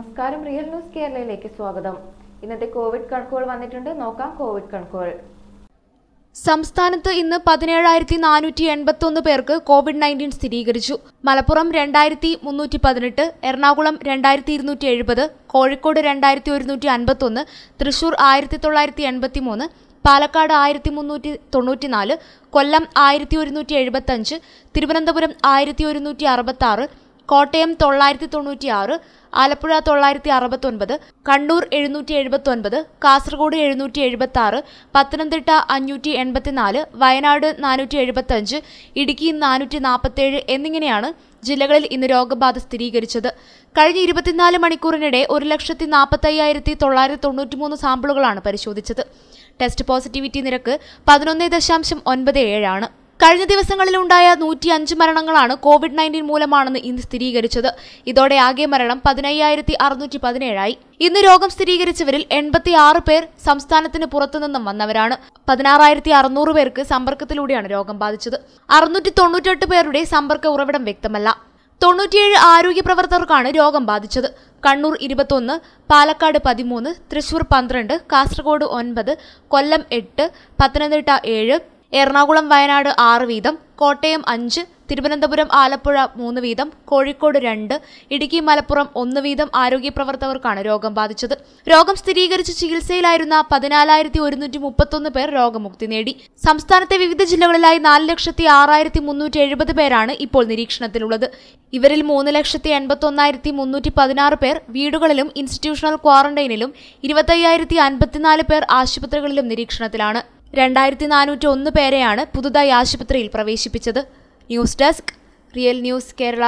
നമസ്കാരം real news കേരളയിലേക്ക് സ്വാഗതം ഇന്നത്തെ കോവിഡ് കണക്കുകൾ വന്നിട്ടുണ്ട് നോക്കാം കോവിഡ് കണക്കുകൾ സംസ്ഥാനത്ത് ഇന്ന് പതിനേഴായിരത്തി നാനൂറ്റി എൺപത്തി ഒന്ന് പേർക്ക് കോവിഡ് നയൻറ്റീൻ സ്ഥിരീകരിച്ചു മലപ്പുറം രണ്ടായിരത്തി മുന്നൂറ്റി പതിനെട്ട് എറണാകുളം രണ്ടായിരത്തി ഇരുന്നൂറ്റി എഴുപത് കോഴിക്കോട് രണ്ടായിരത്തി ഒരുന്നൂറ്റി അൻപത്തി ഒന്ന് തൃശൂർ ആയിരത്തി തൊള്ളായിരത്തി എൺപത്തി മൂന്ന് പാലക്കാട് ആയിരത്തി മുന്നൂറ്റി തൊണ്ണൂറ്റിനാല് കൊല്ലം ആയിരത്തി ഒരുന്നൂറ്റി എഴുപത്തഞ്ച് തിരുവനന്തപുരം ആയിരത്തി ഒരുന്നൂറ്റി അറുപത്തി ആറ് കോട്ടയം തൊള്ളായിരത്തി തൊണ്ണൂറ്റി ആറ് ആലപ്പുഴ തൊള്ളായിരത്തി അറുപത്തൊൻപത് കണ്ണൂർ എഴുന്നൂറ്റി എഴുപത്തൊൻപത് കാസർഗോഡ് എഴുന്നൂറ്റി എഴുപത്തി ആറ് പത്തനംതിട്ട അഞ്ഞൂറ്റി എൺപത്തിനാല് വയനാട് നാനൂറ്റി എഴുപത്തഞ്ച് ഇടുക്കി നാനൂറ്റി നാൽപ്പത്തേഴ് എന്നിങ്ങനെയാണ് ജില്ലകളിൽ ഇന്ന് രോഗബാധ സ്ഥിരീകരിച്ചത് കഴിഞ്ഞ ഇരുപത്തിനാല് മണിക്കൂറിനിടെ ഒരു ലക്ഷത്തി നാൽപ്പത്തയ്യായിരത്തി തൊള്ളായിരത്തി തൊണ്ണൂറ്റിമൂന്ന് സാമ്പിളുകളാണ് പരിശോധിച്ചത് ടെസ്റ്റ് പോസിറ്റിവിറ്റി നിരക്ക് പതിനൊന്ന് ദശാംശം ഒൻപത് ഏഴാണ് കഴിഞ്ഞ ദിവസങ്ങളിലുണ്ടായ നൂറ്റി അഞ്ച് മരണങ്ങളാണ് കോവിഡ് നയൻറ്റീൻ മൂലമാണെന്ന് ഇന്ന് സ്ഥിരീകരിച്ചത് ഇതോടെ ആകെ മരണം പതിനയ്യായിരത്തി അറുന്നൂറ്റി പതിനേഴായി ഇന്ന് രോഗം സ്ഥിരീകരിച്ചവരിൽ എൺപത്തി ആറ് പേർ സംസ്ഥാനത്തിന് പുറത്തുനിന്നും വന്നവരാണ് പതിനാറായിരത്തി അറുന്നൂറ് പേർക്ക് സമ്പർക്കത്തിലൂടെയാണ് രോഗം ബാധിച്ചത് അറുന്നൂറ്റി തൊണ്ണൂറ്റെട്ട് പേരുടെ സമ്പർക്ക ഉറവിടം വ്യക്തമല്ല തൊണ്ണൂറ്റിയേഴ് ആരോഗ്യ പ്രവർത്തകർക്കാണ് രോഗം ബാധിച്ചത് കണ്ണൂർ ഇരുപത്തൊന്ന് പാലക്കാട് പതിമൂന്ന് തൃശൂർ പന്ത്രണ്ട് കാസർഗോഡ് ഒൻപത് കൊല്ലം എട്ട് പത്തനംതിട്ട ഏഴ് എറണാകുളം വയനാട് ആറ് വീതം കോട്ടയം അഞ്ച് തിരുവനന്തപുരം ആലപ്പുഴ മൂന്ന് വീതം കോഴിക്കോട് രണ്ട് ഇടുക്കി മലപ്പുറം ഒന്ന് വീതം ആരോഗ്യ പ്രവർത്തകർക്കാണ് രോഗം ബാധിച്ചത് രോഗം സ്ഥിരീകരിച്ച് ചികിത്സയിലായിരുന്ന പതിനാലായിരത്തി ഒരുന്നൂറ്റി മുപ്പത്തൊന്ന് പേർ രോഗമുക്തി നേടി സംസ്ഥാനത്തെ വിവിധ ജില്ലകളിലായി നാല് ലക്ഷത്തി ആറായിരത്തി മുന്നൂറ്റി എഴുപത് പേരാണ് ഇപ്പോൾ നിരീക്ഷണത്തിലുള്ളത് ഇവരിൽ മൂന്ന് ലക്ഷത്തി എൺപത്തി ഒന്നായിരത്തി മുന്നൂറ്റി പതിനാറ് പേർ വീടുകളിലും ഇൻസ്റ്റിറ്റ്യൂഷണൽ ക്വാറന്റൈനിലും ഇരുപത്തയ്യായിരത്തി അൻപത്തിനാല് പേർ ആശുപത്രികളിലും നിരീക്ഷണത്തിലാണ് രണ്ടായിരത്തി നാനൂറ്റി ഒന്ന് പേരെയാണ് പുതുതായി ആശുപത്രിയിൽ പ്രവേശിപ്പിച്ചത് news desk real news Kerala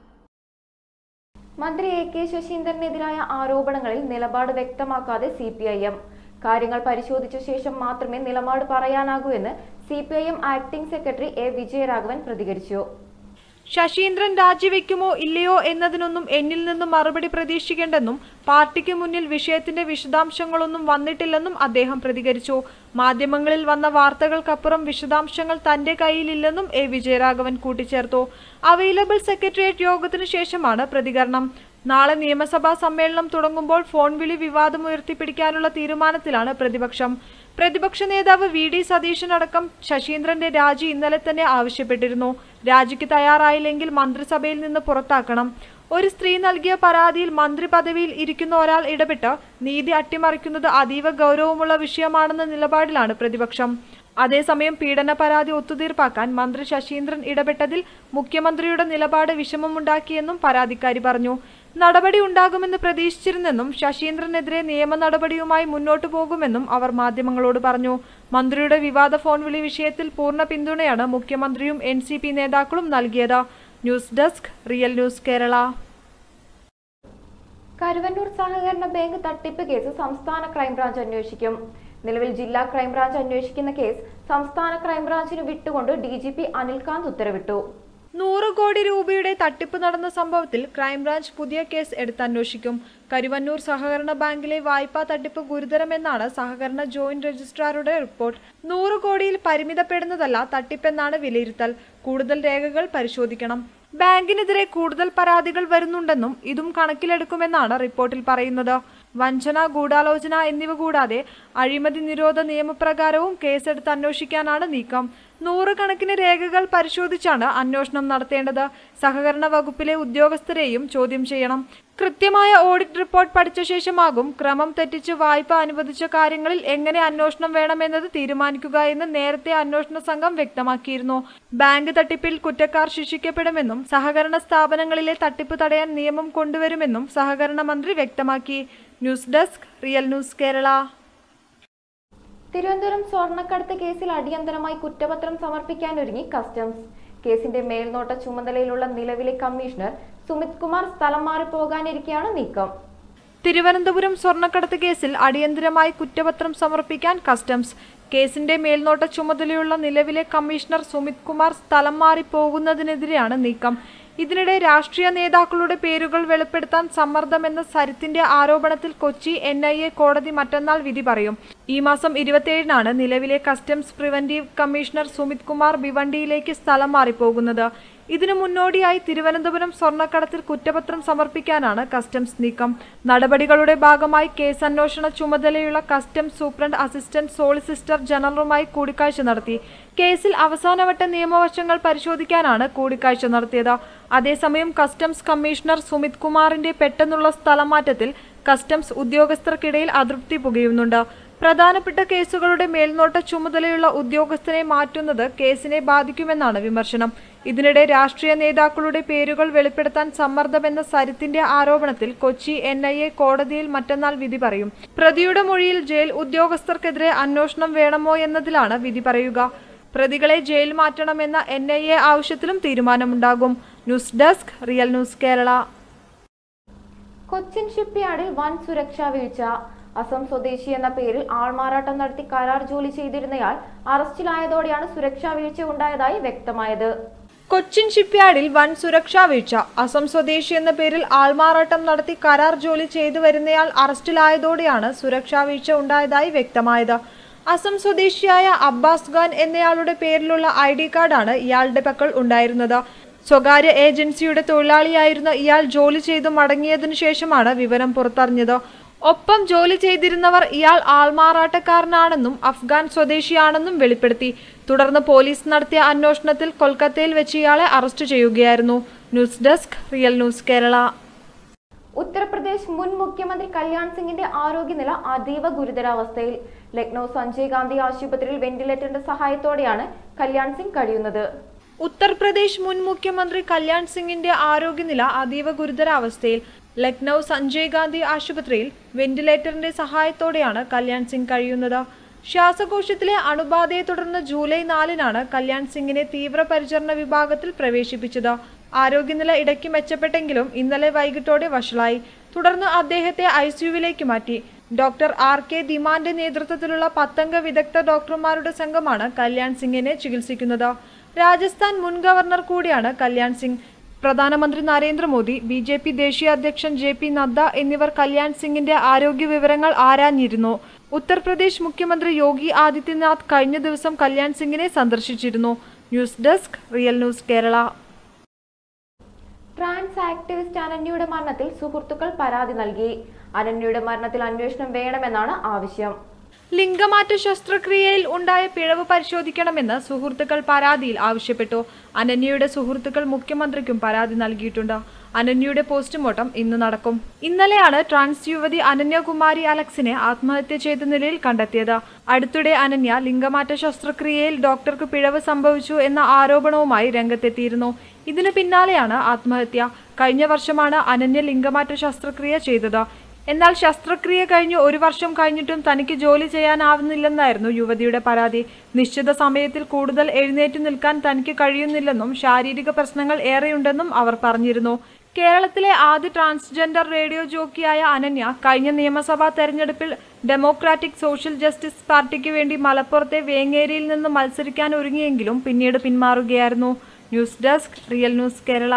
മന്ത്രി എ കെ ശശീന്ദ്രനെതിരായ ആരോപണങ്ങളിൽ നിലപാട് വ്യക്തമാക്കാതെ സി പി ഐ എം കാര്യങ്ങൾ പരിശോധിച്ച ശേഷം മാത്രമേ നിലപാട് പറയാനാകൂ എന്ന് C P I M acting secretary A Vijayaraghavan പ്രതികരിച്ചു ശശീന്ദ്രൻ രാജിവെക്കുമോ ഇല്ലയോ എന്നതിനൊന്നും എന്നിൽ നിന്നും മറുപടി പ്രതീക്ഷിക്കേണ്ടെന്നും പാർട്ടിക്ക് മുന്നിൽ വിഷയത്തിന്റെ വിശദാംശങ്ങളൊന്നും വന്നിട്ടില്ലെന്നും അദ്ദേഹം പ്രതികരിച്ചു മാധ്യമങ്ങളിൽ വന്ന വാർത്തകൾക്കപ്പുറം വിശദാംശങ്ങൾ തന്റെ കയ്യിലില്ലെന്നും എ വിജയരാഘവൻ കൂട്ടിച്ചേർത്തു അവൈലബിൾ സെക്രട്ടേറിയറ്റ് യോഗത്തിനു ശേഷമാണ് പ്രതികരണം നാളെ നിയമസഭാ സമ്മേളനം തുടങ്ങുമ്പോൾ ഫോൺ വിളി വിവാദം ഉയർത്തിപ്പിടിക്കാനുള്ള തീരുമാനത്തിലാണ് പ്രതിപക്ഷം പ്രതിപക്ഷ നേതാവ് വി ഡി സതീശൻ അടക്കം ശശീന്ദ്രന്റെ രാജി ഇന്നലെ തന്നെ ആവശ്യപ്പെട്ടിരുന്നു രാജിക്ക് തയ്യാറായില്ലെങ്കിൽ മന്ത്രിസഭയിൽ നിന്ന് പുറത്താക്കണം ഒരു സ്ത്രീ നൽകിയ പരാതിയിൽ മന്ത്രി പദവിയിൽ ഇരിക്കുന്ന ഒരാൾ ഇടപെട്ട് നീതി അട്ടിമറിക്കുന്നത് അതീവ ഗൗരവമുള്ള വിഷയമാണെന്ന നിലപാടിലാണ് പ്രതിപക്ഷം അതേസമയം പീഡന പരാതി ഒത്തുതീർപ്പാക്കാൻ മന്ത്രി ശശീന്ദ്രൻ ഇടപെട്ടതിൽ മുഖ്യമന്ത്രിയുടെ നിലപാട് വിഷമമുണ്ടാക്കിയെന്നും പരാതിക്കാരി പറഞ്ഞു നടപടി ഉണ്ടാകുമെന്ന് പ്രതീക്ഷിച്ചിരുന്നെന്നും ശശീന്ദ്രനെതിരെ നിയമ നടപടിയുമായി മുന്നോട്ടു പോകുമെന്നും അവർ മാധ്യമങ്ങളോട് പറഞ്ഞു മന്ത്രിയുടെ വിവാദ ഫോൺ വിളി വിഷയത്തിൽ പൂർണ്ണ പിന്തുണയാണ് മുഖ്യമന്ത്രിയും എൻ സി പി നേതാക്കളും നൽകിയത് news desk real news Kerala Karuvannur സഹകരണ ബാങ്ക് തട്ടിപ്പ് കേസ് സംസ്ഥാന ക്രൈംബ്രാഞ്ച് അന്വേഷിക്കും നിലവിൽ ജില്ലാ ക്രൈംബ്രാഞ്ച് അന്വേഷിക്കുന്ന കേസ് സംസ്ഥാന ക്രൈംബ്രാഞ്ചിന് വിട്ടുകൊണ്ട് ഡി ജി പി അനിൽകാന്ത് ഉത്തരവിട്ടു നൂറ് കോടി രൂപയുടെ തട്ടിപ്പ് നടന്ന സംഭവത്തിൽ ക്രൈംബ്രാഞ്ച് പുതിയ കേസ് എടുത്തന്വേഷിക്കും കരുവന്നൂർ സഹകരണ ബാങ്കിലെ വായ്പാ തട്ടിപ്പ് ഗുരുതരമെന്നാണ് സഹകരണ ജോയിന്റ് രജിസ്ട്രാറുടെ റിപ്പോർട്ട് നൂറ് കോടിയിൽ പരിമിതപ്പെടുന്നതല്ല തട്ടിപ്പെന്നാണ് വിലയിരുത്തൽ കൂടുതൽ രേഖകൾ പരിശോധിക്കണം ബാങ്കിനെതിരെ കൂടുതൽ പരാതികൾ വരുന്നുണ്ടെന്നും ഇതും കണക്കിലെടുക്കുമെന്നാണ് റിപ്പോർട്ടിൽ പറയുന്നത് വഞ്ചന ഗൂഢാലോചന എന്നിവ കൂടാതെ അഴിമതി നിരോധ നിയമപ്രകാരവും കേസെടുത്ത് അന്വേഷിക്കാനാണ് നീക്കം നൂറുകണക്കിന് രേഖകൾ പരിശോധിച്ചാണ് അന്വേഷണം നടത്തേണ്ടത് സഹകരണ വകുപ്പിലെ ഉദ്യോഗസ്ഥരെയും ചോദ്യം ചെയ്യണം കൃത്യമായ ഓഡിറ്റ് റിപ്പോർട്ട് പഠിച്ച ശേഷമാകും ക്രമം തെറ്റിച്ച് വായ്പ അനുവദിച്ച കാര്യങ്ങളിൽ എങ്ങനെ അന്വേഷണം വേണമെന്നത് തീരുമാനിക്കുക എന്ന് നേരത്തെ അന്വേഷണ സംഘം വ്യക്തമാക്കിയിരുന്നു ബാങ്ക് തട്ടിപ്പിൽ കുറ്റക്കാർ ശിക്ഷിക്കപ്പെടുമെന്നും സഹകരണ സ്ഥാപനങ്ങളിലെ തട്ടിപ്പ് തടയാൻ നിയമം കൊണ്ടുവരുമെന്നും സഹകരണ മന്ത്രി വ്യക്തമാക്കി news desk real news Kerala Thiruvananthapuram സ്വർണ്ണക്കടത്ത് കേസിൽ അടിയന്തരമായി കുറ്റപത്രം സമർപ്പിക്കാനൊരുങ്ങി കസ്റ്റംസ് കേസിന്റെ മേൽനോട്ട ചുമതലയിലുള്ള നിലവിലെ കമ്മീഷണർ സുമിത് കുമാർ സ്ഥലം മാറി പോകാനിരിക്കെയാണ് നീക്കം തിരുവനന്തപുരം സ്വർണ്ണക്കടത്ത് കേസിൽ അടിയന്തരമായി കുറ്റപത്രം സമർപ്പിക്കാൻ കസ്റ്റംസ് കേസിന്റെ മേൽനോട്ട ചുമതലയുള്ള നിലവിലെ കമ്മീഷണർ സുമിത് കുമാർ സ്ഥലം മാറി പോകുന്നതിനെതിരെയാണ് നീക്കം ഇതിനിടെ രാഷ്ട്രീയ നേതാക്കളുടെ പേരുകൾ വെളിപ്പെടുത്താൻ സമ്മർദ്ദമെന്ന സരിത്തിന്റെ ആരോപണത്തിൽ കൊച്ചി എൻ ഐ എ കോടതി മറ്റന്നാൾ വിധി പറയും ഈ മാസം ഇരുപത്തിയേഴിനാണ് നിലവിലെ customs preventive commissioner Sumit Kumar ഭിവണ്ടിയിലേക്ക് സ്ഥലം മാറിപ്പോകുന്നത് ഇതിനു മുന്നോടിയായി തിരുവനന്തപുരം സ്വർണ്ണക്കടത്തിൽ കുറ്റപത്രം സമർപ്പിക്കാനാണ് കസ്റ്റംസ് നീക്കം നടപടികളുടെ ഭാഗമായി കേസ് അന്വേഷണ ചുമതലയുള്ള കസ്റ്റംസ് സൂപ്രണ്ട് അസിസ്റ്റന്റ് സോളിസിറ്റർ ജനറലുമായി കൂടിക്കാഴ്ച നടത്തി കേസിൽ അവസാനവട്ട നിയമവശങ്ങൾ പരിശോധിക്കാനാണ് കൂടിക്കാഴ്ച നടത്തിയത് അതേസമയം കസ്റ്റംസ് കമ്മീഷണർ സുമിത് കുമാറിന്റെ പെട്ടെന്നുള്ള സ്ഥലമാറ്റത്തിൽ കസ്റ്റംസ് ഉദ്യോഗസ്ഥർക്കിടയിൽ അതൃപ്തി പുകയുന്നുണ്ട് പ്രധാനപ്പെട്ട കേസുകളുടെ മേൽനോട്ട ചുമതലയുള്ള ഉദ്യോഗസ്ഥനെ മാറ്റുന്നത് കേസിനെ ബാധിക്കുമെന്നാണ് വിമർശനം ഇതിനിടെ രാഷ്ട്രീയ നേതാക്കളുടെ പേരുകൾ വെളിപ്പെടുത്താൻ സമ്മർദ്ദമെന്ന സരിത്തിന്റെ ആരോപണത്തിൽ കൊച്ചി എൻ ഐ എ കോടതിയിൽ മറ്റന്നാൾ വിധി പറയും പ്രതിയുടെ മൊഴിയിൽ ജയിൽ ഉദ്യോഗസ്ഥർക്കെതിരെ അന്വേഷണം വേണമോ എന്നതിലാണ് വിധി പറയുക പ്രതികളെ ജയിൽ മാറ്റണമെന്ന എൻ ഐ എ ആവശ്യത്തിലും തീരുമാനമുണ്ടാകും news desk real news Kerala Cochin ഷിപ്പ്യാർഡിൽ വൻ സുരക്ഷാ വീഴ്ച അസം സ്വദേശി എന്ന പേരിൽ ആൾമാറാട്ടം നടത്തി കരാർ ജോലി ചെയ്തിരുന്നയാൾ അറസ്റ്റിലായതോടെയാണ് സുരക്ഷാ വീഴ്ച ഉണ്ടായതായി വ്യക്തമായത് കൊച്ചിൻ ഷിപ്പ്യാർഡിൽ വൻ സുരക്ഷാ വീഴ്ച അസം സ്വദേശി എന്ന പേരിൽ ആൾമാറാട്ടം നടത്തി കരാർ ജോലി ചെയ്തു വരുന്നയാൾ അറസ്റ്റിലായതോടെയാണ് സുരക്ഷാ വീഴ്ച ഉണ്ടായതായി വ്യക്തമായത് അസം സ്വദേശിയായ അബ്ബാസ് ഖാൻ എന്നയാളുടെ പേരിലുള്ള ഐ ഡി കാർഡാണ് ഇയാളുടെ പക്കൽ ഉണ്ടായിരുന്നത് സ്വകാര്യ ഏജൻസിയുടെ തൊഴിലാളിയായിരുന്ന ഇയാൾ ജോലി ചെയ്തു മടങ്ങിയതിനു ശേഷമാണ് വിവരം പുറത്തറിഞ്ഞത് ഒപ്പം ജോലി ചെയ്തിരുന്നവർ ഇയാൾ ആൾമാറാട്ടക്കാരനാണെന്നും അഫ്ഗാൻ സ്വദേശിയാണെന്നും വെളിപ്പെടുത്തി തുടർന്ന് പോലീസ് നടത്തിയ അന്വേഷണത്തിൽ കൊൽക്കത്തയിൽ വെച്ച് ഇയാളെ അറസ്റ്റ് ചെയ്യുകയായിരുന്നു news desk real news Kerala Uttar Pradesh മുൻ മുഖ്യമന്ത്രി കല്യാൺ സിംഗിന്റെ ആരോഗ്യനില അതീവ ഗുരുതരാവസ്ഥയിൽ ലക്നൌ സഞ്ജയ് ഗാന്ധി ആശുപത്രിയിൽ വെന്റിലേറ്ററിന്റെ സഹായത്തോടെയാണ് കല്യാൺ സിംഗ് കഴിയുന്നത് ഉത്തർപ്രദേശ് മുൻ മുഖ്യമന്ത്രി കല്യാൺ സിംഗിന്റെ ആരോഗ്യനില അതീവ ഗുരുതരാവസ്ഥയിൽ ലക്നൌ സഞ്ജയ് ഗാന്ധി ആശുപത്രിയിൽ വെന്റിലേറ്ററിന്റെ സഹായത്തോടെയാണ് കല്യാൺ സിംഗ് കഴിയുന്നത് ശ്വാസകോശത്തിലെ അണുബാധയെ തുടർന്ന് ജൂലൈ നാലിനാണ് കല്യാൺ സിംഗിനെ തീവ്രപരിചരണ വിഭാഗത്തിൽ പ്രവേശിപ്പിച്ചത് ആരോഗ്യനില ഇടയ്ക്ക് മെച്ചപ്പെട്ടെങ്കിലും ഇന്നലെ വൈകിട്ടോടെ വഷളായി തുടർന്ന് അദ്ദേഹത്തെ ഐ സിയുവിലേക്ക് മാറ്റി ഡോക്ടർ ആർ കെ ദിമാന്റെ നേതൃത്വത്തിലുള്ള പത്തംഗ വിദഗ്ധ ഡോക്ടർമാരുടെ സംഘമാണ് കല്യാൺ സിംഗിനെ ചികിത്സിക്കുന്നത് രാജസ്ഥാൻ മുൻ ഗവർണർ കൂടിയാണ് കല്യാൺ സിംഗ് പ്രധാനമന്ത്രി നരേന്ദ്രമോദി ബി ജെ പി ദേശീയ അധ്യക്ഷൻ ജെ പി നദ്ദ എന്നിവർ കല്യാൺ സിംഗിന്റെ ആരോഗ്യ വിവരങ്ങൾ ആരാഞ്ഞിരുന്നു ഉത്തർപ്രദേശ് മുഖ്യമന്ത്രി യോഗി ആദിത്യനാഥ് കഴിഞ്ഞ ദിവസം കല്യാൺ സിംഗിനെ സന്ദർശിച്ചിരുന്നു news desk real news Kerala trans activist അനന്യയുടെ മരണത്തിൽ സുഹൃത്തുക്കൾ പരാതി നൽകി അനന്യയുടെ മരണത്തിൽ അന്വേഷണം വേണമെന്നാണ് ആവശ്യം ലിംഗമാറ്റ ശസ്ത്രക്രിയയിൽ ഉണ്ടായ പിഴവ് പരിശോധിക്കണമെന്ന് സുഹൃത്തുക്കൾ പരാതിയിൽ ആവശ്യപ്പെട്ടു അനന്യയുടെ സുഹൃത്തുക്കൾ മുഖ്യമന്ത്രിക്കും പരാതി നൽകിയിട്ടുണ്ട് അനന്യയുടെ പോസ്റ്റ്മോർട്ടം ഇന്ന് നടക്കും ഇന്നലെയാണ് ട്രാൻസ് യുവതി അനന്യകുമാരി അലക്സിനെ ആത്മഹത്യ ചെയ്ത നിലയിൽ കണ്ടെത്തിയത് അടുത്തിടെ അനന്യ ലിംഗമാറ്റ ശസ്ത്രക്രിയയിൽ ഡോക്ടർക്ക് പിഴവ് സംഭവിച്ചു എന്ന ആരോപണവുമായി രംഗത്തെത്തിയിരുന്നു ഇതിനു പിന്നാലെയാണ് ആത്മഹത്യ കഴിഞ്ഞ വർഷമാണ് അനന്യ ലിംഗമാറ്റ ശസ്ത്രക്രിയ ചെയ്തത് എന്നാൽ ശസ്ത്രക്രിയ കഴിഞ്ഞ് ഒരു വർഷം കഴിഞ്ഞിട്ടും തനിക്ക് ജോലി ചെയ്യാനാവുന്നില്ലെന്നായിരുന്നു യുവതിയുടെ പരാതി നിശ്ചിത സമയത്തിൽ കൂടുതൽ എഴുന്നേറ്റ് നിൽക്കാൻ തനിക്ക് കഴിയുന്നില്ലെന്നും ശാരീരിക പ്രശ്നങ്ങൾ ഏറെയുണ്ടെന്നും അവർ പറഞ്ഞിരുന്നു കേരളത്തിലെ ആദ്യ ട്രാൻസ്ജെൻഡർ റേഡിയോ ജോക്കിയായ അനന്യ കഴിഞ്ഞ നിയമസഭാ തെരഞ്ഞെടുപ്പിൽ ഡെമോക്രാറ്റിക് സോഷ്യൽ ജസ്റ്റിസ് പാർട്ടിക്ക് വേണ്ടി മലപ്പുറത്തെ വേങ്ങേരിയിൽ നിന്ന് മത്സരിക്കാൻ ഒരുങ്ങിയെങ്കിലും പിന്നീട് പിന്മാറുകയായിരുന്നു news desk real news Kerala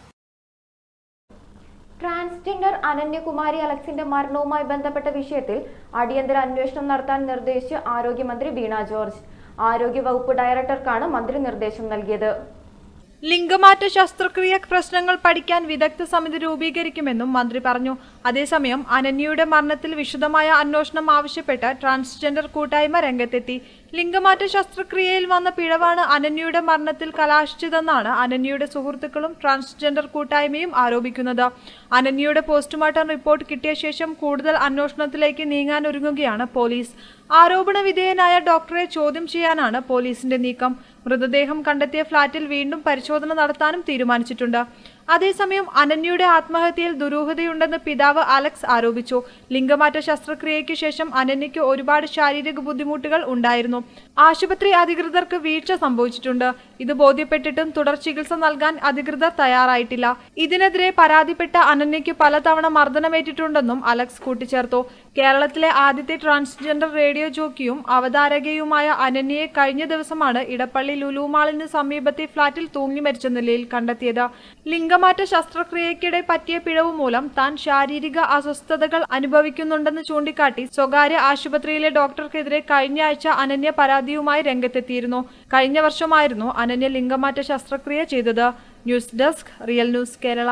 transgender Ananyakumari അലക്സിന്റെ മരണവുമായി ബന്ധപ്പെട്ട വിഷയത്തിൽ അടിയന്തര അന്വേഷണം നടത്താൻ നിർദ്ദേശിച്ച് ആരോഗ്യമന്ത്രി വീണ ജോർജ് ആരോഗ്യ വകുപ്പ് ഡയറക്ടർക്കാണ് മന്ത്രി നിർദ്ദേശം നൽകിയത് ലിംഗമാറ്റ ശസ്ത്രക്രിയ പ്രശ്നങ്ങൾ പഠിക്കാൻ വിദഗ്ധ സമിതി രൂപീകരിക്കുമെന്നും മന്ത്രി പറഞ്ഞു അതേസമയം അനന്യയുടെ മരണത്തിൽ വിശദമായ അന്വേഷണം ആവശ്യപ്പെട്ട് ട്രാൻസ്ജെൻഡർ കൂട്ടായ്മ രംഗത്തെത്തി ലിംഗമാറ്റ ശസ്ത്രക്രിയയിൽ വന്ന പിഴവാണ് അനന്യയുടെ മരണത്തിൽ കലാശിച്ചതെന്നാണ് അനന്യയുടെ സുഹൃത്തുക്കളും ട്രാൻസ്ജെൻഡർ കൂട്ടായ്മയും ആരോപിക്കുന്നത് അനന്യയുടെ പോസ്റ്റ്മോർട്ടം റിപ്പോർട്ട് കിട്ടിയ ശേഷം കൂടുതൽ അന്വേഷണത്തിലേക്ക് നീങ്ങാൻ ഒരുങ്ങുകയാണ് പോലീസ് ആരോപണ വിധേയനായ ഡോക്ടറെ ചോദ്യം ചെയ്യാനാണ് പോലീസിന്റെ നീക്കം മൃതദേഹം കണ്ടെത്തിയ ഫ്ളാറ്റിൽ വീണ്ടും പരിശോധന നടത്താനും തീരുമാനിച്ചിട്ടുണ്ട് അതേസമയം അനന്യയുടെ ആത്മഹത്യയിൽ ദുരൂഹതയുണ്ടെന്ന് പിതാവ് അലക്സ് ആരോപിച്ചു ലിംഗമാറ്റ ശസ്ത്രക്രിയയ്ക്ക് ശേഷം അനന്യയ്ക്ക് ഒരുപാട് ശാരീരിക ബുദ്ധിമുട്ടുകൾ ഉണ്ടായിരുന്നു ആശുപത്രി അധികൃതർക്ക് വീഴ്ച സംഭവിച്ചിട്ടുണ്ട് ഇത് ബോധ്യപ്പെട്ടിട്ടും തുടർ ചികിത്സ നൽകാൻ അധികൃതർ തയ്യാറായിട്ടില്ല ഇതിനെതിരെ പരാതിപ്പെട്ട അനന്യയ്ക്ക് പലതവണ മർദ്ദനമേറ്റിട്ടുണ്ടെന്നും അലക്സ് കൂട്ടിച്ചേർത്തു കേരളത്തിലെ ആദ്യത്തെ ട്രാൻസ്ജെൻഡർ റേഡിയോ ജോക്കിയും അവതാരകയുമായ അനന്യയെ കഴിഞ്ഞ ദിവസമാണ് ഇടപ്പള്ളി ലുലു മാളിന് സമീപത്തെ ഫ്ളാറ്റിൽ തൂങ്ങി മരിച്ച നിലയിൽ കണ്ടെത്തിയത് ലിംഗമാറ്റ ശസ്ത്രക്രിയയ്ക്കിടെ പറ്റിയ പിഴവ് മൂലം താൻ ശാരീരിക അസ്വസ്ഥതകൾ അനുഭവിക്കുന്നുണ്ടെന്ന് ചൂണ്ടിക്കാട്ടി സ്വകാര്യ ആശുപത്രിയിലെ ഡോക്ടർക്കെതിരെ കഴിഞ്ഞ ആഴ്ച അനന്യ പരാതിയുമായി രംഗത്തെത്തിയിരുന്നു കഴിഞ്ഞ വർഷമായിരുന്നു അനന്യ ലിംഗമാറ്റ ശസ്ത്രക്രിയ ചെയ്തത് news desk real news Kerala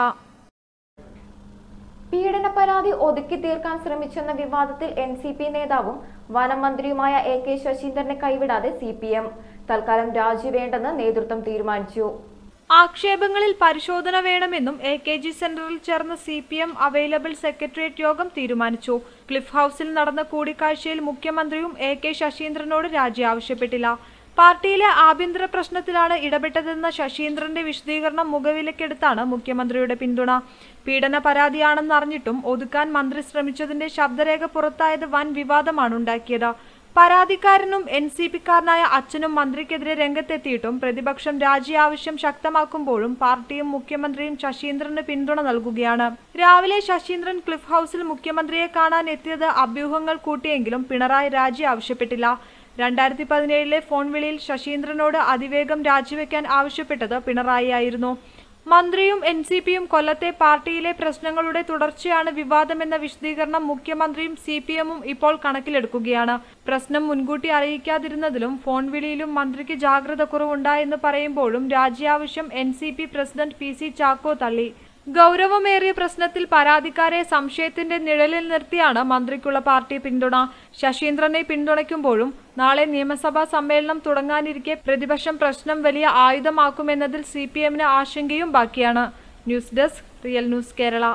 പീഡന പരാതി ഒതുക്കി തീർക്കാൻ ശ്രമിച്ചെന്ന വിവാദത്തിൽ എൻ സി പി നേതാവും വനം മന്ത്രിയുമായ എ കെ ശശീന്ദ്രനെ കൈവിടാതെ സി പി എം തൽക്കാലം രാജി വേണ്ടെന്ന് നേതൃത്വം തീരുമാനിച്ചു ആക്ഷേപങ്ങളിൽ പരിശോധന വേണമെന്നും എ കെ ജി സെന്ററിൽ ചേർന്ന C P M available secretariat യോഗം തീരുമാനിച്ചു ക്ലിഫ് ഹൌസിൽ നടന്ന കൂടിക്കാഴ്ചയിൽ മുഖ്യമന്ത്രിയും എ കെ ശശീന്ദ്രനോട് രാജി ആവശ്യപ്പെട്ടില്ല പാർട്ടിയിലെ ആഭ്യന്തര പ്രശ്നത്തിലാണ് ഇടപെട്ടതെന്ന ശശീന്ദ്രന്റെ വിശദീകരണം മുഖവിലക്കെടുത്താണ് മുഖ്യമന്ത്രിയുടെ പിന്തുണ പീഡന പരാതിയാണെന്നറിഞ്ഞിട്ടും ഒതുക്കാൻ മന്ത്രി ശ്രമിച്ചതിന്റെ ശബ്ദരേഖ പുറത്തായത് വൻ വിവാദമാണ് ഉണ്ടാക്കിയത് പരാതിക്കാരനും എൻ സി പിക്കാരനായ അച്ഛനും മന്ത്രിക്കെതിരെ രംഗത്തെത്തിയിട്ടും പ്രതിപക്ഷം രാജി ആവശ്യം ശക്തമാക്കുമ്പോഴും പാർട്ടിയും മുഖ്യമന്ത്രിയും ശശീന്ദ്രന് പിന്തുണ നൽകുകയാണ് രാവിലെ ശശീന്ദ്രൻ ക്ലിഫ് ഹൌസിൽ മുഖ്യമന്ത്രിയെ കാണാൻ എത്തിയത് അഭ്യൂഹങ്ങൾ കൂട്ടിയെങ്കിലും പിണറായി രാജി ആവശ്യപ്പെട്ടില്ല രണ്ടായിരത്തി പതിനേഴിലെ ഫോൺ വിളിയിൽ ശശീന്ദ്രനോട് അതിവേഗം രാജിവെക്കാൻ ആവശ്യപ്പെട്ടത് പിണറായി ആയിരുന്നു മന്ത്രിയും എൻ സി പിയും കൊല്ലത്തെ പാർട്ടിയിലെ പ്രശ്നങ്ങളുടെ തുടർച്ചയാണ് വിവാദമെന്ന വിശദീകരണം മുഖ്യമന്ത്രിയും സി പി എമ്മും ഇപ്പോൾ കണക്കിലെടുക്കുകയാണ് പ്രശ്നം മുൻകൂട്ടി അറിയിക്കാതിരുന്നതിലും ഫോൺ വിളിയിലും മന്ത്രിക്ക് ജാഗ്രത കുറവുണ്ടായെന്ന് പറയുമ്പോഴും രാജ്യാവശ്യം N C P president P C Chacko തള്ളി ഗൗരവമേറിയ പ്രശ്നത്തിൽ പരാതിക്കാരെ സംശയത്തിന്റെ നിഴലിൽ നിർത്തിയാണ് മന്ത്രിക്കുള്ള പാർട്ടി പിന്തുണ ശശീന്ദ്രനെ പിന്തുണയ്ക്കുമ്പോഴും നാളെ നിയമസഭാ സമ്മേളനം തുടങ്ങാനിരിക്കെ പ്രതിപക്ഷം പ്രശ്നം വലിയ ആയുധമാക്കുമെന്നതിൽ സി പി എമ്മിന് ആശങ്കയും ബാക്കിയാണ് news desk real news Kerala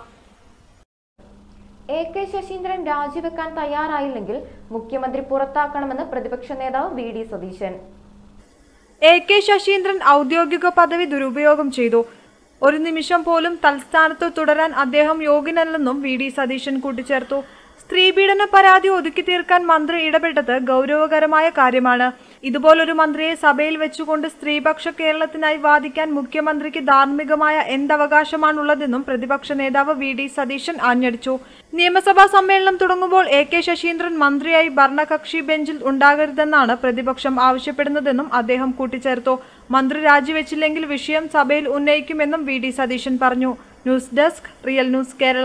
A K Saseendran രാജിവെക്കാൻ തയ്യാറായില്ലെങ്കിൽ മുഖ്യമന്ത്രി പുറത്താക്കണമെന്ന് പ്രതിപക്ഷ നേതാവ് V D Satheesan A K Saseendran ഔദ്യോഗിക പദവി ദുരുപയോഗം ചെയ്തു ഒരു നിമിഷം പോലും തൽസ്ഥാനത്ത് തുടരാൻ അദ്ദേഹം യോഗ്യനല്ലെന്നും വി ഡി സതീശൻ കൂട്ടിച്ചേർത്തു സ്ത്രീപീഡന പരാതി ഒതുക്കി തീർക്കാൻ മന്ത്രി ഇടപെട്ടത് ഗൗരവകരമായ കാര്യമാണ് ഇതുപോലൊരു മന്ത്രിയെ സഭയിൽ വെച്ചുകൊണ്ട് സ്ത്രീപക്ഷ കേരളത്തിനായി വാദിക്കാൻ മുഖ്യമന്ത്രിക്ക് ധാർമ്മികമായ എന്തവകാശമാണുള്ളതെന്നും പ്രതിപക്ഷ നേതാവ് വി ഡി സതീശൻ ആഞ്ഞടിച്ചു നിയമസഭാ സമ്മേളനം തുടങ്ങുമ്പോൾ എ കെ ശശീന്ദ്രൻ മന്ത്രിയായി ഭരണകക്ഷി ബെഞ്ചിൽ ഉണ്ടാകരുതെന്നാണ് പ്രതിപക്ഷം ആവശ്യപ്പെടുന്നതെന്നും അദ്ദേഹം കൂട്ടിച്ചേർത്തു മന്ത്രി രാജിവെച്ചില്ലെങ്കിൽ വിഷയം സഭയിൽ ഉന്നയിക്കുമെന്നും വി ഡി സതീശൻ പറഞ്ഞു news desk real news Kerala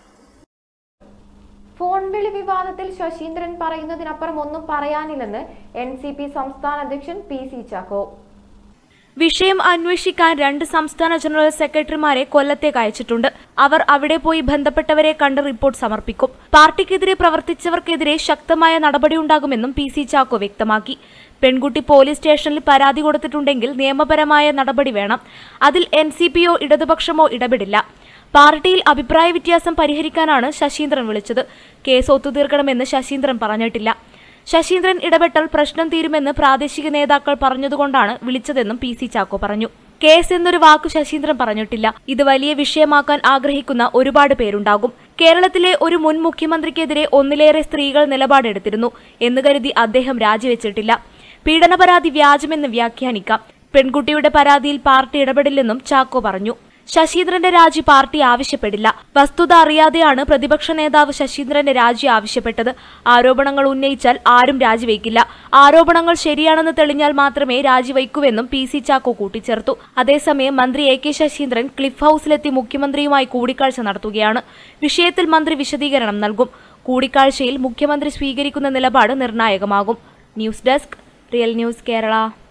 phone വിളി വിവാദത്തിൽ ശശീന്ദ്രൻ പറയുന്നതിനപ്പുറം ഒന്നും പറയാനില്ലെന്ന് എൻ സി പി സംസ്ഥാന അധ്യക്ഷൻ പി സി ചാക്കോ വിഷയം അന്വേഷിക്കാൻ രണ്ട് സംസ്ഥാന ജനറൽ സെക്രട്ടറിമാരെ കൊല്ലത്തേക്ക് അയച്ചിട്ടുണ്ട് അവർ അവിടെ പോയി ബന്ധപ്പെട്ടവരെ കണ്ട് റിപ്പോർട്ട് സമർപ്പിക്കും പാർട്ടിക്കെതിരെ പ്രവർത്തിച്ചവർക്കെതിരെ ശക്തമായ നടപടിയുണ്ടാകുമെന്നും പി സി ചാക്കോ വ്യക്തമാക്കി പെൺകുട്ടി പോലീസ് സ്റ്റേഷനിൽ പരാതി കൊടുത്തിട്ടുണ്ടെങ്കിൽ നിയമപരമായ നടപടി വേണം അതിൽ എൻ സി പിയോ ഇടതുപക്ഷമോ ഇടപെടില്ല പാർട്ടിയിൽ അഭിപ്രായ വ്യത്യാസം പരിഹരിക്കാനാണ് ശശീന്ദ്രൻ വിളിച്ചത് കേസ് ഒത്തുതീർക്കണമെന്ന് ശശീന്ദ്രൻ പറഞ്ഞിട്ടില്ല ശശീന്ദ്രൻ ഇടപെട്ടാൽ പ്രശ്നം തീരുമെന്ന് പ്രാദേശിക നേതാക്കൾ പറഞ്ഞതുകൊണ്ടാണ് വിളിച്ചതെന്നും പി സി ചാക്കോ പറഞ്ഞു കേസ് എന്നൊരു വാക്ക് ശശീന്ദ്രൻ പറഞ്ഞിട്ടില്ല ഇത് വലിയ വിഷയമാക്കാൻ ആഗ്രഹിക്കുന്ന ഒരുപാട് പേരുണ്ടാകും കേരളത്തിലെ ഒരു മുൻ മുഖ്യമന്ത്രിക്കെതിരെ ഒന്നിലേറെ സ്ത്രീകൾ നിലപാടെടുത്തിരുന്നു എന്ന് കരുതി അദ്ദേഹം രാജിവെച്ചിട്ടില്ല പീഡന പരാതി വ്യാജമെന്ന് വ്യാഖ്യാനിക്കാം പെൺകുട്ടിയുടെ പരാതിയിൽ പാർട്ടി ഇടപെടില്ലെന്നും ചാക്കോ പറഞ്ഞു ശശീന്ദ്രന്റെ രാജി പാർട്ടി ആവശ്യപ്പെടില്ല വസ്തുത അറിയാതെയാണ് പ്രതിപക്ഷ നേതാവ് ശശീന്ദ്രന്റെ രാജി ആവശ്യപ്പെട്ടത് ആരോപണങ്ങൾ ഉന്നയിച്ചാൽ ആരും രാജിവെക്കില്ല ആരോപണങ്ങൾ ശരിയാണെന്ന് തെളിഞ്ഞാൽ മാത്രമേ രാജിവെക്കൂവെന്നും പി സി ചാക്കോ കൂട്ടിച്ചേർത്തു അതേസമയം മന്ത്രി എ കെ ശശീന്ദ്രൻ ക്ലിഫ് ഹൌസിലെത്തി മുഖ്യമന്ത്രിയുമായി കൂടിക്കാഴ്ച നടത്തുകയാണ് വിഷയത്തിൽ മന്ത്രി വിശദീകരണം നൽകും കൂടിക്കാഴ്ചയിൽ മുഖ്യമന്ത്രി സ്വീകരിക്കുന്ന നിലപാട് നിർണായകമാകും news desk real news Kerala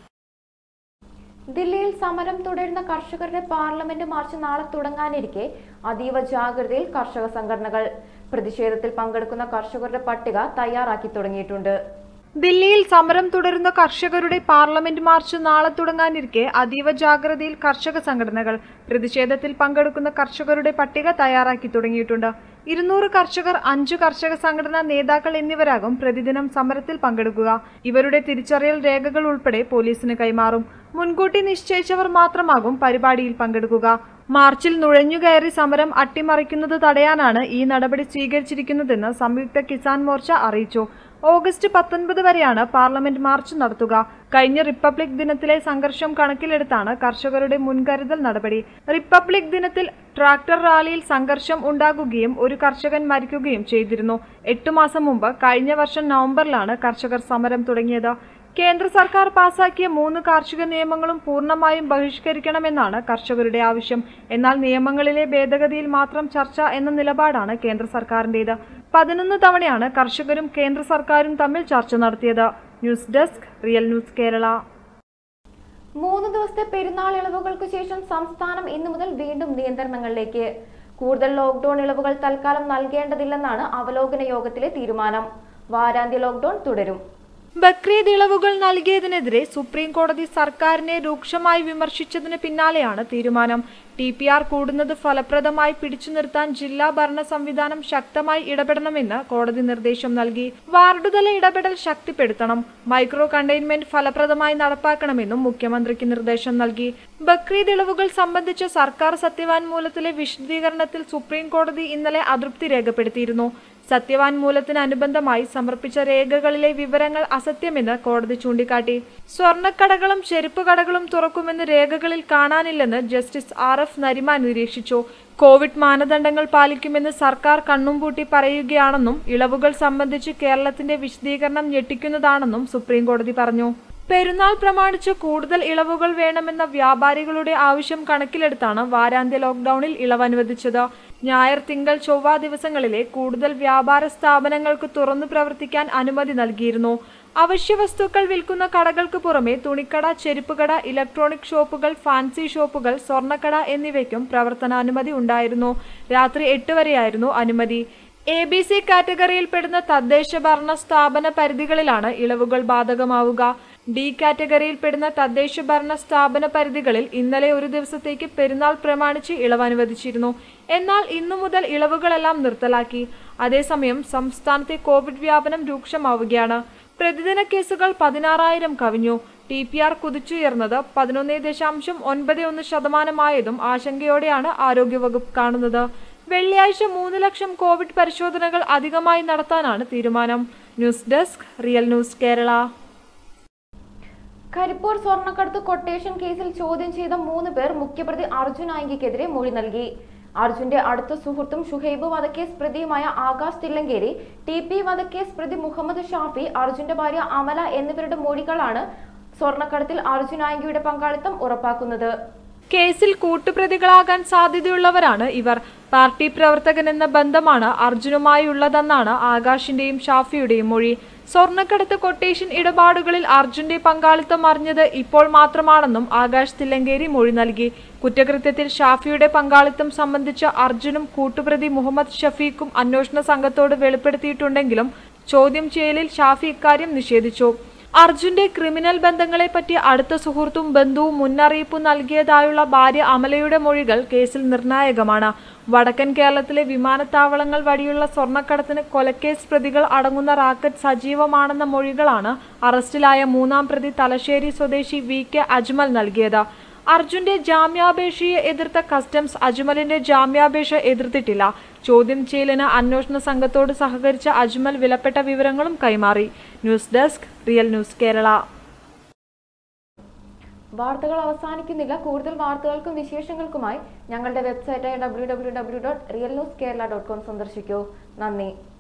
ദില്ലിയിൽ സമരം തുടരുന്ന കർഷകരുടെ പാർലമെന്റ് മാർച്ച് നാളെ തുടങ്ങാനിരിക്കെ അതീവ ജാഗ്രതയിൽ കർഷക സംഘടനകൾ പ്രതിഷേധത്തിൽ പങ്കെടുക്കുന്ന കർഷകരുടെ പട്ടിക തയ്യാറാക്കി തുടങ്ങിയിട്ടുണ്ട് ദില്ലിയിൽ സമരം തുടരുന്ന കർഷകരുടെ പാർലമെന്റ് മാർച്ച് നാളെ തുടങ്ങാനിരിക്കെ അതീവ ജാഗ്രതയിൽ കർഷക സംഘടനകൾ പ്രതിഷേധത്തിൽ പങ്കെടുക്കുന്ന കർഷകരുടെ പട്ടിക തയ്യാറാക്കി തുടങ്ങിയിട്ടുണ്ട് ഇരുന്നൂറ് കർഷകർ അഞ്ചു കർഷക സംഘടനാ നേതാക്കൾ എന്നിവരാകും പ്രതിദിനം സമരത്തിൽ പങ്കെടുക്കുക ഇവരുടെ തിരിച്ചറിയൽ രേഖകൾ ഉൾപ്പെടെ പോലീസിന് കൈമാറും മുൻകൂട്ടി നിശ്ചയിച്ചവർ മാത്രമാകും പരിപാടിയിൽ പങ്കെടുക്കുക മാർച്ചിൽ നുഴഞ്ഞുകയറി സമരം അട്ടിമറിക്കുന്നത് തടയാനാണ് ഈ നടപടി സ്വീകരിച്ചിരിക്കുന്നതെന്ന് സംയുക്ത കിസാൻ മോർച്ച അറിയിച്ചു ഓഗസ്റ്റ് പത്തൊൻപത് വരെയാണ് പാർലമെന്റ് മാർച്ച് നടത്തുക കഴിഞ്ഞ റിപ്പബ്ലിക് ദിനത്തിലെ സംഘർഷം കണക്കിലെടുത്താണ് കർഷകരുടെ മുൻകരുതൽ നടപടി റിപ്പബ്ലിക് ദിനത്തിൽ ട്രാക്ടർ റാലിയിൽ സംഘർഷം ഉണ്ടാകുകയും ഒരു കർഷകൻ മരിക്കുകയും ചെയ്തിരുന്നു എട്ടു മാസം മുമ്പ് കഴിഞ്ഞ വർഷം നവംബറിലാണ് കർഷകർ സമരം തുടങ്ങിയത് കേന്ദ്ര സർക്കാർ പാസാക്കിയ മൂന്ന് കാർഷിക നിയമങ്ങളും പൂർണ്ണമായും ബഹിഷ്കരിക്കണമെന്നാണ് കർഷകരുടെ ആവശ്യം എന്നാൽ നിയമങ്ങളിലെ ഭേദഗതിയിൽ മാത്രം ചർച്ച എന്ന നിലപാടാണ് കേന്ദ്ര സർക്കാരിന്റേത് പതിനൊന്ന് തവണയാണ് കർഷകരും കേന്ദ്ര സർക്കാരും തമ്മിൽ ചർച്ച നടത്തിയത് news desk real news Kerala മൂന്ന് ദിവസത്തെ പെരുന്നാൾ ഇളവുകൾക്ക് ശേഷം സംസ്ഥാനം ഇന്നു മുതൽ വീണ്ടും നിയന്ത്രണങ്ങളിലേക്ക് കൂടുതൽ ലോക്ഡൌൺ ഇളവുകൾ തൽക്കാലം നൽകേണ്ടതില്ലെന്നാണ് അവലോകന യോഗത്തിലെ തീരുമാനം വാരാന്ത്യ ലോക്ഡൌൺ തുടരും ബക്രീദ് ഇളവുകൾ നൽകിയതിനെതിരെ സുപ്രീം കോടതി സർക്കാരിനെ രൂക്ഷമായി വിമർശിച്ചതിന് പിന്നാലെയാണ് തീരുമാനം ടി പി ആർ കൂടുന്നത് ഫലപ്രദമായി പിടിച്ചു നിർത്താൻ ജില്ലാ ഭരണ സംവിധാനം ശക്തമായി ഇടപെടണമെന്ന് കോടതി നിർദ്ദേശം നൽകി വാർഡുതല ഇടപെടൽ ശക്തിപ്പെടുത്തണം മൈക്രോ കണ്ടെയ്ൻമെന്റ് ഫലപ്രദമായി നടപ്പാക്കണമെന്നും മുഖ്യമന്ത്രിക്ക് നിർദ്ദേശം നൽകി ബക്രീദ് ഇളവുകൾ സംബന്ധിച്ച സർക്കാർ സത്യവാൻമൂലത്തിലെ വിശദീകരണത്തിൽ സുപ്രീം കോടതി ഇന്നലെ അതൃപ്തി രേഖപ്പെടുത്തിയിരുന്നു സത്യവാൻമൂലത്തിനനുബന്ധമായി സമർപ്പിച്ച രേഖകളിലെ വിവരങ്ങൾ അസത്യമെന്ന് കോടതി ചൂണ്ടിക്കാട്ടി സ്വർണ്ണക്കടകളും ചെരുപ്പ് കടകളും തുറക്കുമെന്ന് രേഖകളിൽ കാണാനില്ലെന്ന് ജസ്റ്റിസ് ആർ എഫ് നരിമാൻ നിരീക്ഷിച്ചു കോവിഡ് മാനദണ്ഡങ്ങൾ പാലിക്കുമെന്ന് സർക്കാർ കണ്ണുംപൂട്ടി പറയുകയാണെന്നും ഇളവുകൾ സംബന്ധിച്ച് കേരളത്തിന്റെ വിശദീകരണം ഞെട്ടിക്കുന്നതാണെന്നും സുപ്രീം കോടതി പറഞ്ഞു പെരുന്നാൾ പ്രമാണിച്ച് കൂടുതൽ ഇളവുകൾ വേണമെന്ന വ്യാപാരികളുടെ ആവശ്യം കണക്കിലെടുത്താണ് വാരാന്ത്യ ലോക്ഡൌണിൽ ഇളവ് അനുവദിച്ചത് ഞായർ തിങ്കൾ ചൊവ്വ ദിവസങ്ങളിലെ കൂടുതൽ വ്യാപാര സ്ഥാപനങ്ങൾക്ക് തുറന്നു പ്രവർത്തിക്കാൻ അനുമതി നൽകിയിരുന്നു അവശ്യ വസ്തുക്കൾ വിൽക്കുന്ന കടകൾക്ക് പുറമെ തുണിക്കട ചെരുപ്പുകട ഇലക്ട്രോണിക് ഷോപ്പുകൾ ഫാൻസി ഷോപ്പുകൾ സ്വർണ്ണക്കട എന്നിവയ്ക്കും പ്രവർത്തനാനുമതി ഉണ്ടായിരുന്നു രാത്രി എട്ട് വരെയായിരുന്നു അനുമതി എ ബി സി കാറ്റഗറിയിൽപ്പെടുന്ന തദ്ദേശ ഭരണ സ്ഥാപന പരിധികളിലാണ് ഇളവുകൾ ബാധകമാവുക ഡി കാറ്റഗറിയിൽപ്പെടുന്ന തദ്ദേശ ഭരണ സ്ഥാപന പരിധികളിൽ ഇന്നലെ ഒരു ദിവസത്തേക്ക് പെരുന്നാൾ പ്രമാണിച്ച് ഇളവ് അനുവദിച്ചിരുന്നു എന്നാൽ ഇന്നു മുതൽ ഇളവുകളെല്ലാം നിർത്തലാക്കി അതേസമയം സംസ്ഥാനത്തെ കോവിഡ് വ്യാപനം രൂക്ഷമാവുകയാണ് പ്രതിദിന കേസുകൾ പതിനാറായിരം കവിഞ്ഞു ടി പി ആർ കുതിച്ചുയർന്നത് പതിനൊന്ന് ദശാംശം ഒൻപത് ഒന്ന് ശതമാനമായതും ആശങ്കയോടെയാണ് ആരോഗ്യവകുപ്പ് കാണുന്നത് വെള്ളിയാഴ്ച മൂന്ന് ലക്ഷം കോവിഡ് പരിശോധനകൾ അധികമായി നടത്താനാണ് തീരുമാനം news desk real news Kerala Karipur സ്വർണ്ണക്കടത്ത് കൊട്ടേഷൻ കേസിൽ ചോദ്യം ചെയ്ത മൂന്ന് പേർ മുഖ്യപ്രതി അർജുൻ ആയിങ്കയ്ക്കെതിരെ മൊഴി നൽകി അർജുന്റെ അടുത്ത സുഹൃത്തും ഷുഹൈബ് വധക്കേസ് പ്രതിയുമായ ആകാശ് തില്ലങ്കേരി ടി പി വധക്കേസ് പ്രതി മുഹമ്മദ് ഷാഫി അർജുന്റെ ഭാര്യ അമല എന്നിവരുടെ മൊഴികളാണ് സ്വർണ്ണക്കടത്തിൽ അർജുൻ ആയിങ്കയുടെ പങ്കാളിത്തം ഉറപ്പാക്കുന്നത് കേസിൽ കൂട്ടുപ്രതികളാകാൻ സാധ്യതയുള്ളവരാണ് ഇവർ പാർട്ടി പ്രവർത്തകൻ എന്ന ബന്ധമാണ് അർജുനുമായുള്ളതെന്നാണ് ആകാശിന്റെയും ഷാഫിയുടെയും മൊഴി സ്വർണ്ണക്കടത്ത് കൊട്ടേഷൻ ഇടപാടുകളിൽ അർജുന്റെ പങ്കാളിത്തം അറിഞ്ഞത് ഇപ്പോൾ മാത്രമാണെന്നും ആകാശ് തില്ലങ്കേരി മൊഴി നൽകി കുറ്റകൃത്യത്തിൽ ഷാഫിയുടെ പങ്കാളിത്തം സംബന്ധിച്ച് അർജുനും കൂട്ടുപ്രതി മുഹമ്മദ് ഷഫീഖും അന്വേഷണ സംഘത്തോട് വെളിപ്പെടുത്തിയിട്ടുണ്ടെങ്കിലും ചോദ്യം ചെയ്യലിൽ ഷാഫി ഇക്കാര്യം നിഷേധിച്ചു അർജുന്റെ ക്രിമിനൽ ബന്ധങ്ങളെപ്പറ്റി അടുത്ത സുഹൃത്തും ബന്ധുവും മുന്നറിയിപ്പ് നൽകിയതായുള്ള ഭാര്യ അമലയുടെ മൊഴികൾ കേസിൽ നിർണായകമാണ് വടക്കൻ കേരളത്തിലെ വിമാനത്താവളങ്ങൾ വഴിയുള്ള സ്വർണ്ണക്കടത്തിന് കൊലക്കേസ് പ്രതികൾ അടങ്ങുന്ന റാക്കറ്റ് സജീവമാണെന്ന മൊഴികളാണ് അറസ്റ്റിലായ മൂന്നാം പ്രതി തലശ്ശേരി സ്വദേശി വി കെ അജ്മൽ നൽകിയത് അർജുന്റെ ജാമ്യാപേക്ഷയെ എതിർത്ത കസ്റ്റംസ് അജ്മലിന്റെ ജാമ്യാപേക്ഷ എതിർത്തിട്ടില്ല ചോദ്യം ചെയ്യലിന് അന്വേഷണ സംഘത്തോട് സഹകരിച്ച അജ്മൽ വിലപ്പെട്ട വിവരങ്ങളും കൈമാറി news desk real news Kerala വാർത്തകൾ അവസാനിക്കുന്നില്ല കൂടുതൽ വാർത്തകൾക്കും വിശേഷങ്ങൾക്കുമായി ഞങ്ങളുടെ വെബ്സൈറ്റായ W W W dot real news Kerala dot com സന്ദർശിക്കൂ നന്ദി